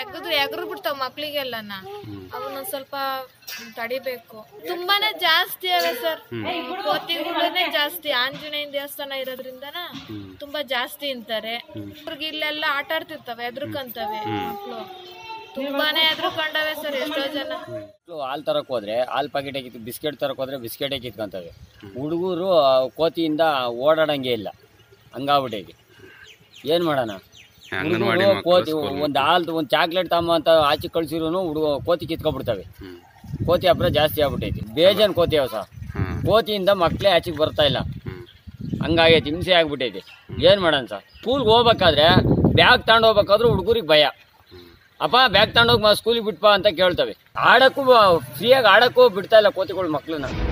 ಎಗದ್ರು ಎಗರು ಬಿಡ್ತಾವ ಮಕ್ಳಿಗೆಲ್ಲನ ಅವನ್ನ ಸ್ವಲ್ಪ ತಡಿಬೇಕು ತುಂಬಾನೇ ಜಾಸ್ತಿ ಅವೆ ಸರ್ ಕೋತಿಗಳೇ ಜಾಸ್ತಿ ಆಂಜನೇಯನ ದೇವಸ್ಥಾನ ಇರೋದ್ರಿಂದನ ತುಂಬಾ ಜಾಸ್ತಿ ಅಂತಾರೆ ಅವ್ರಿಗೆ ಇಲ್ಲೆಲ್ಲ ಆಟ ಆಡ್ತಿರ್ತವೆ ಎದ್ರುಕಂತವೆ ಮಕ್ಳು ತುಂಬಾನೇ ಎದ್ರುಕೊಂಡವೆ ಸರ್ ಎಷ್ಟೋ ಜನ ಹಾಲು ತರಕ್ ಹೋದ್ರೆ ಹಾಲು ಪ್ಯಾಕೆಟ್ ಕಿತ್ ಬಿಸ್ಕೆಟ್ ತರಕ್ ಹೋದ್ರೆ ಬಿಸ್ಕೆಟೇ ಕಿತ್ಕೊಂತವೆ ಹುಡುಗರು ಕೋತಿಯಿಂದ ಓಡಾಡಂಗೆ ಇಲ್ಲ ಹಂಗಾಗ್ಬಿಟ್ಟೈತಿ ಏನ್ ಮಾಡೋಣ ಅಂಗನವಾಡಿ ಹುಡುಗರು ಮಕ್ಕಳು ಕೋತಿ ಸ್ಕೂಲ್ ಒಂದು ಹಾಲು ಒಂದು ಚಾಕ್ಲೇಟ್ ತಮ್ಮ ಅಂತ ಆಚೆ ಕಳ್ಸಿದ್ರು ಹುಡುಗ ಕೋತಿ ಕಿತ್ಕೊಬಿಡ್ತವೆ ಹ್ಮ್. ಕೋತಿ ಹಬ್ಬರ ಜಾಸ್ತಿ ಆಗ್ಬಿಟ್ಟೈತಿ ಬೇಜಾನ್ ಕೋತಿ ಅವ ಸಹ ಹ್ಮ್. ಕೋತಿಯಿಂದ ಮಕ್ಕಳೇ ಆಚೆಗೆ ಬರ್ತಾ ಇಲ್ಲ ಹ್ಮ್. ಹಂಗಾಗೈತಿ ಹಿಂಸೆ ಆಗ್ಬಿಟ್ಟೈತಿ ಏನ್ ಮಾಡೋಣ ಸರ್ ಸ್ಕೂಲ್ಗೆ ಹೋಗ್ಬೇಕಾದ್ರೆ ಬ್ಯಾಗ್ ತಗೊಂಡು ಹೋಗ್ಬೇಕಾದ್ರೂ ಹುಡುಗರಿಗೆ ಭಯ ಅಪ್ಪ ಬ್ಯಾಗ್ ತಗೊಂಡೋಗಿ ಸ್ಕೂಲಿಗೆ ಬಿಟ್ಪಾ ಅಂತ ಕೇಳ್ತವೆ ಆಡಕ್ಕೂ ಫ್ರೀಯಾಗಿ ಆಡಕ್ಕೂ ಬಿಡ್ತಾ ಇಲ್ಲ ಕೋತಿಗಳು ಮಕ್ಳನ್ನ